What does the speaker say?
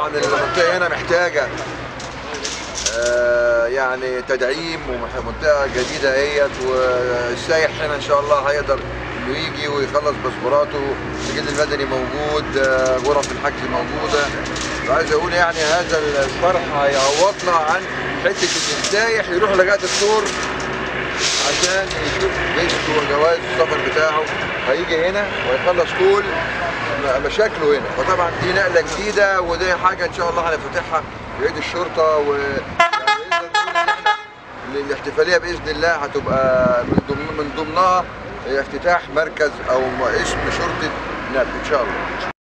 طبعا المنطقه هنا محتاجه آه، يعني تدعيم ومنطقه جديده اهيت والسايح هنا ان شاء الله هيقدر انه يجي ويخلص باسبوراته السجل المدني موجود آه، غرف الحجز موجوده وعايز اقول يعني هذا الفرح هيعوضنا عن حته ان السايح يروح لغايه الطور عشان يشوف بيته وجواز السفر بتاعه هيجي هنا ويخلص كل مشاكله هنا فطبعا دي نقله جديده ودي حاجه ان شاء الله هنفتتحها في عيد الشرطه و يعني نقدر نقول إن إحنا الاحتفاليه باذن الله هتبقى من ضمن من ضمنها افتتاح مركز او اسم شرطه نبي ان شاء الله